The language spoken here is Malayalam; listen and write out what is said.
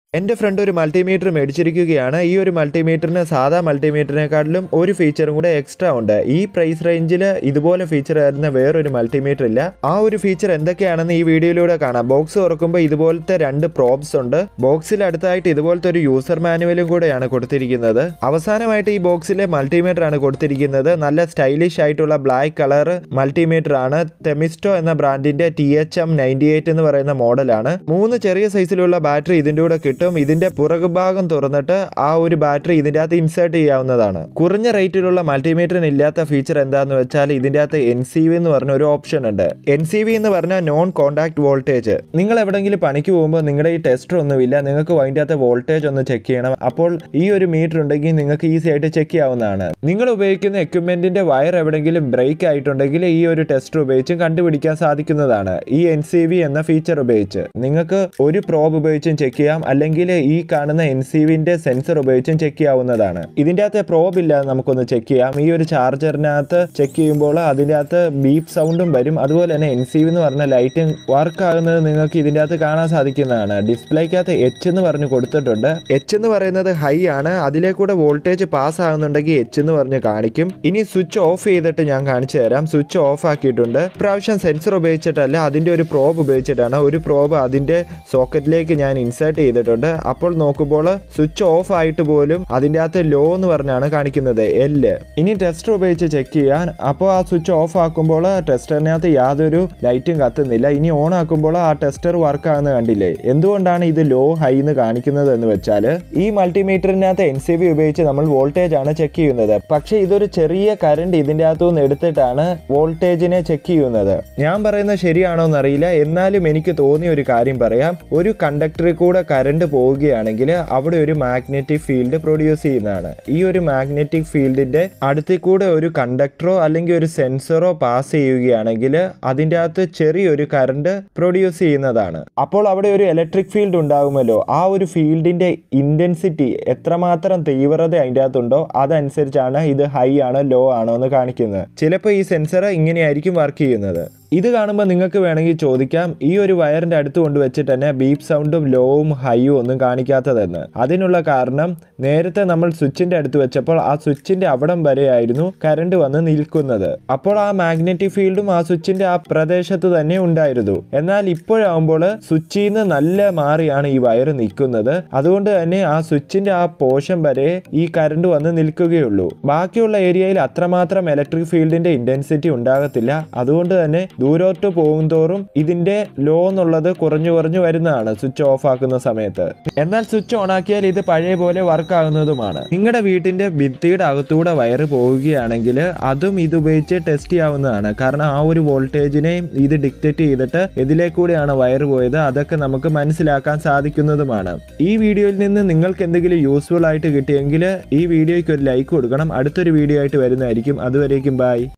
എൻ്റെ ഫ്രണ്ട് ഒരു മൾട്ടിമീറ്റർ മേടിച്ചിരിക്കുകയാണ് ഈ ഒരു മൾട്ടിമീറ്ററിന് സാധാ മൾട്ടിമീറ്ററിനെക്കാട്ടിലും ഒരു ഫീച്ചറും കൂടെ എക്സ്ട്രാ ഉണ്ട് ഈ പ്രൈസ് റേഞ്ചിൽ ഇതുപോലെ ഫീച്ചർ വരുന്ന വേറൊരു മൾട്ടിമീറ്റർ ഇല്ല ആ ഒരു ഫീച്ചർ എന്തൊക്കെയാണെന്ന് ഈ വീഡിയോയിലൂടെ കാണാം ബോക്സ് തുറക്കുമ്പോൾ ഇതുപോലത്തെ രണ്ട് പ്രോബ്സ് ഉണ്ട് ബോക്സിൽ അടുത്തായിട്ട് ഇതുപോലത്തെ ഒരു യൂസർ മാനുവലും കൂടെയാണ് കൊടുത്തിരിക്കുന്നത് അവസാനമായിട്ട് ഈ ബോക്സിലെ മൾട്ടിമീറ്റർ ആണ് കൊടുത്തിരിക്കുന്നത് നല്ല സ്റ്റൈലിഷ് ആയിട്ടുള്ള ബ്ലാക്ക് കളർ മൾട്ടിമീറ്റർ ആണ് തെമിസ്റ്റോ എന്ന ബ്രാൻഡിന്റെ T H M ninety eight എന്ന് പറയുന്ന മോഡലാണ് മൂന്ന് ചെറിയ സൈസിലുള്ള ബാറ്ററി ഇതിന്റെ കൂടെ കിട്ടും ഇതിന്റെ പുറകു ഭാഗം തുറന്നിട്ട് ആ ഒരു ബാറ്ററി ഇതിന്റെ അകത്ത് ഇൻസേർട്ട് ചെയ്യാവുന്നതാണ് കുറഞ്ഞ റേറ്റിലുള്ള മൾട്ടിമീറ്ററിന് ഇല്ലാത്ത ഫീച്ചർ എന്താന്ന് വെച്ചാൽ ഇതിന്റെ അകത്ത് എൻ സി വി എന്ന് പറഞ്ഞ ഒരു ഓപ്ഷൻ ഉണ്ട് എൻ സി വി എന്ന് പറഞ്ഞാൽ നോൺ കോണ്ടാക്ട് വോൾട്ടേജ് നിങ്ങൾ എവിടെങ്കിലും പണിക്ക് പോകുമ്പോൾ നിങ്ങളുടെ ഈ ടെസ്റ്റർ ഒന്നുമില്ല നിങ്ങൾക്ക് അതിൻ്റെ അകത്ത് വോൾട്ടേജ് ഒന്ന് ചെക്ക് ചെയ്യണം അപ്പോൾ ഈ ഒരു മീറ്റർ ഉണ്ടെങ്കിൽ നിങ്ങൾക്ക് ഈസി ആയിട്ട് ചെക്ക് ചെയ്യാവുന്നതാണ് നിങ്ങൾ ഉപയോഗിക്കുന്ന എക്യുപ്മെന്റിന്റെ വയർ എവിടെയെങ്കിലും ബ്രേക്ക് ആയിട്ടുണ്ടെങ്കിൽ ഈ ഒരു ടെസ്റ്റർ ഉപയോഗിച്ചും കണ്ടുപിടിക്കാൻ സാധിക്കുന്നതാണ് ഈ എൻ സി വി എന്ന ഫീച്ചർ ഉപയോഗിച്ച് നിങ്ങൾക്ക് ഒരു പ്രോബ് ഉപയോഗിച്ചും ചെക്ക് ചെയ്യാം അല്ലെങ്കിൽ ഈ കാണുന്ന എൻ സി വിന്റെ സെൻസർ ഉപയോഗിച്ചും ചെക്ക് ചെയ്യാവുന്നതാണ് ഇതിന്റെ അകത്ത് പ്രോബ് ഇല്ലാതെ നമുക്കൊന്ന് ചെക്ക് ചെയ്യാം ഈ ഒരു ചാർജറിനകത്ത് ചെക്ക് ചെയ്യുമ്പോൾ അതിന്റെ അകത്ത് ബീപ്പ് സൗണ്ടും വരും അതുപോലെ തന്നെ എൻ സി വി എന്ന് പറഞ്ഞ ലൈറ്റ് വർക്ക് ആകുന്നത് നിങ്ങൾക്ക് ഇതിന്റെ അകത്ത് കാണാൻ സാധിക്കുന്നതാണ് ഡിസ്പ്ലേക്കകത്ത് എച്ച് എന്ന് പറഞ്ഞ് കൊടുത്തിട്ടുണ്ട് എച്ച് എന്ന് പറയുന്നത് ഹൈ ആണ് അതിലേക്കൂടെ വോൾട്ടേജ് പാസ് ആകുന്നുണ്ടെങ്കിൽ എച്ച് എന്ന് പറഞ്ഞ് കാണിക്കും ഇനി സ്വിച്ച് ഓഫ് ചെയ്തിട്ട് ഞാൻ കാണിച്ചു തരാം സ്വിച്ച് ഓഫ് ആക്കിയിട്ടുണ്ട് ഇപ്രാവശ്യം സെൻസർ ഉപയോഗിച്ചിട്ടല്ല അതിന്റെ ഒരു പ്രോബ് ഉപയോഗിച്ചിട്ടാണ് ഒരു പ്രോബ് അതിന്റെ സോക്കറ്റിലേക്ക് ഞാൻ ഇൻസേർട്ട് ചെയ്തിട്ടുണ്ട് അപ്പോൾ നോക്കുമ്പോൾ സ്വിച്ച് ഓഫ് ആയിട്ട് പോലും അതിന്റെ അകത്ത് ലോ എന്ന് പറഞ്ഞാണ് കാണിക്കുന്നത് എല് ഇനി ടെസ്റ്റർ ഉപയോഗിച്ച് ചെക്ക് ചെയ്യാൻ അപ്പോൾ ആ സ്വിച്ച് ഓഫ് ആക്കുമ്പോൾ ടെസ്റ്ററിനകത്ത് യാതൊരു ലൈറ്റും കത്തുന്നില്ല ഇനി ഓൺ ആക്കുമ്പോൾ ആ ടെസ്റ്റർ വർക്ക് ആകുന്ന കണ്ടില്ലേ എന്തുകൊണ്ടാണ് ഇത് ലോ ഹൈ എന്ന് കാണിക്കുന്നത് എന്ന് വെച്ചാൽ ഈ മൾട്ടിമീറ്ററിനകത്ത് എൻ സി ബി ഉപയോഗിച്ച് നമ്മൾ വോൾട്ടേജ് ആണ് ചെക്ക് ചെയ്യുന്നത് പക്ഷേ ഇതൊരു ചെറിയ കറണ്ട് ഇതിന്റെ അകത്തുനിന്ന് എടുത്തിട്ടാണ് വോൾട്ടേജിനെ ചെക്ക് ചെയ്യുന്നത് ഞാൻ പറയുന്നത് ശരിയാണോ എന്നറിയില്ല എന്നാലും എനിക്ക് തോന്നിയ ഒരു കാര്യം പറയാം ഒരു കണ്ടക്ടറിൽ കൂടെ കറണ്ട് പോവുകയാണെങ്കിൽ അവിടെ ഒരു മാഗ്നറ്റിക് ഫീൽഡ് പ്രൊഡ്യൂസ് ചെയ്യുന്നതാണ് ഈ ഒരു മാഗ്നറ്റിക് ഫീൽഡിന്റെ അടുത്തിൽ കൂടെ ഒരു കണ്ടക്ടറോ അല്ലെങ്കിൽ ഒരു സെൻസറോ പാസ് ചെയ്യുകയാണെങ്കിൽ അതിൻ്റെ അകത്ത് ചെറിയൊരു കറണ്ട് പ്രൊഡ്യൂസ് ചെയ്യുന്നതാണ് അപ്പോൾ അവിടെ ഒരു ഇലക്ട്രിക് ഫീൽഡ് ഉണ്ടാകുമല്ലോ ആ ഒരു ഫീൽഡിന്റെ ഇന്റൻസിറ്റി എത്രമാത്രം തീവ്രത അതിൻ്റെ അകത്തുണ്ടോ അതനുസരിച്ചാണ് ഇത് ഹൈ ആണോ ലോ ആണോ എന്ന് കാണിക്കുന്നത് ചിലപ്പോൾ ഈ സെൻസർ ഇങ്ങനെയായിരിക്കും വർക്ക് ചെയ്യുന്നത് ഇത് കാണുമ്പോൾ നിങ്ങൾക്ക് വേണമെങ്കിൽ ചോദിക്കാം ഈ ഒരു വയറിന്റെ അടുത്ത് കൊണ്ട് വെച്ചിട്ട് തന്നെ ബീപ്പ് സൗണ്ടും ലോവും ഹൈയും ഒന്നും കാണിക്കാത്തതെന്ന് അതിനുള്ള കാരണം നേരത്തെ നമ്മൾ സ്വിച്ചിന്റെ അടുത്ത് വെച്ചപ്പോൾ ആ സ്വിച്ചിന്റെ അവിടം വരെയായിരുന്നു കറണ്ട് വന്ന് നിൽക്കുന്നത് അപ്പോൾ ആ മാഗ്നറ്റിക് ഫീൽഡും ആ സ്വിച്ചിന്റെ ആ പ്രദേശത്ത് തന്നെ ഉണ്ടായിരുന്നു എന്നാൽ ഇപ്പോഴാകുമ്പോൾ സ്വിച്ചിൽ നിന്ന് നല്ല മാറിയാണ് ഈ വയർ നിൽക്കുന്നത് അതുകൊണ്ട് തന്നെ ആ സ്വിച്ചിന്റെ ആ പോഷൻ വരെ ഈ കറണ്ട് വന്ന് നിൽക്കുകയുള്ളൂ ബാക്കിയുള്ള ഏരിയയിൽ അത്രമാത്രം ഇലക്ട്രിക് ഫീൽഡിന്റെ ഇന്റൻസിറ്റി ഉണ്ടാകത്തില്ല അതുകൊണ്ട് തന്നെ ദൂരോട്ട് പോകുന്തോറും ഇതിന്റെ ലോ എന്നുള്ളത് കുറഞ്ഞു കുറഞ്ഞു വരുന്നതാണ് സ്വിച്ച് ഓഫ് ആക്കുന്ന സമയത്ത് എന്നാൽ സ്വിച്ച് ഓൺ ആക്കിയാൽ ഇത് പഴയ പോലെ വർക്ക് ആകുന്നതുമാണ് നിങ്ങളുടെ വീട്ടിന്റെ ഭിത്തിയുടെ അകത്തൂടെ വയറ് പോവുകയാണെങ്കിൽ അതും ഇത് ഉപയോഗിച്ച് ടെസ്റ്റ് ചെയ്യാവുന്നതാണ് കാരണം ആ ഒരു വോൾട്ടേജിനെ ഇത് ഡിക്റ്റേറ്റ് ചെയ്തിട്ട് ഇതിലേക്കൂടെയാണ് വയർ പോയത് അതൊക്കെ നമുക്ക് മനസ്സിലാക്കാൻ സാധിക്കുന്നതുമാണ് ഈ വീഡിയോയിൽ നിന്ന് നിങ്ങൾക്ക് എന്തെങ്കിലും യൂസ്ഫുൾ ആയിട്ട് കിട്ടിയെങ്കിൽ ഈ വീഡിയോയ്ക്ക് ഒരു ലൈക്ക് കൊടുക്കണം അടുത്തൊരു വീഡിയോ ആയിട്ട് വരുന്നതായിരിക്കും അതുവരേക്കും ബൈ